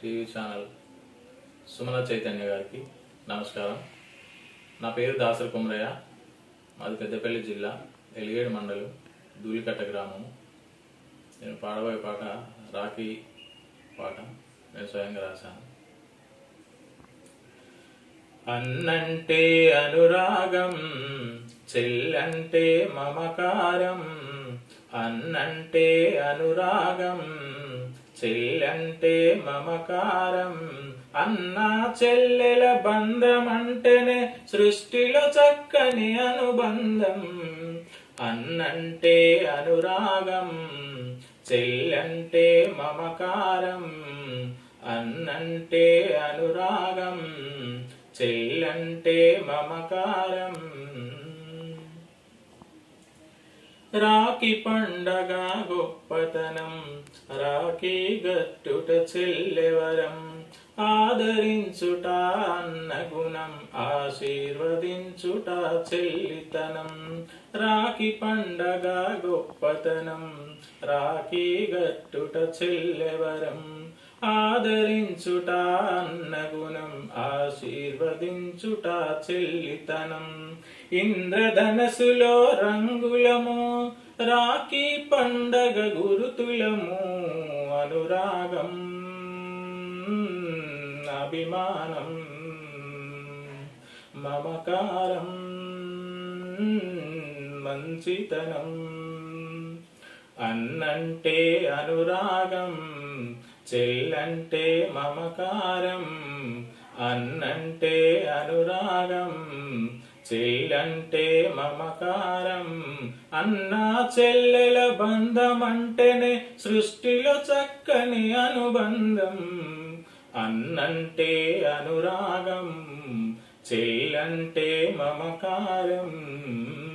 TV channel Sumana Chaitanya గారికి నమస్కారం నా పేరు దాసరి కుమరయ్య మాది పెద్దపల్లి జిల్లా ఎలిగేడు మండలం ధూళికట్ట గ్రామం నేను పాడబోయే పాట రాఖీ పాట నేను స్వయంగా రాశాను అన్నంటే అనురాగం చెల్లంటే మమకారం అన్నంటే అనురాగం చెల్లంటే మమకారం అన్నా చెల్లెల బంధమంటేనే సృష్టిలో చక్కని అనుబంధం అన్నంటే అనురాగం చెల్లంటే మమకారం అన్నంటే అనురాగం చెల్లంటే మమకారం రాఖీ పండగ గొప్పతనం రాఖీ గట్టుట చెల్లెవరం ఆదరించుట అన్న గుణం ఆశీర్వదించుట చెల్లితనం రాఖీ పండగ గొప్పతనం రాఖీ గట్టుట చెల్లెవరం ఆదరించుట అన్న గుణం ఆశీర్వదించుట చెల్లితనం ఇంద్రధనసులో రంగులము రాఖీ పండగ గురుతులము అనురాగం అభిమానం మమకారం మంచితనం అన్నంటే అనురాగం చెల్లంటే మమకారం అన్నంటే అనురాగం చెల్లంటే మమకారం అన్నా చెల్లెల బంధమంటేనే సృష్టిలో చక్కని అనుబంధం అన్నంటే అనురాగం చెల్లంటే మమకారం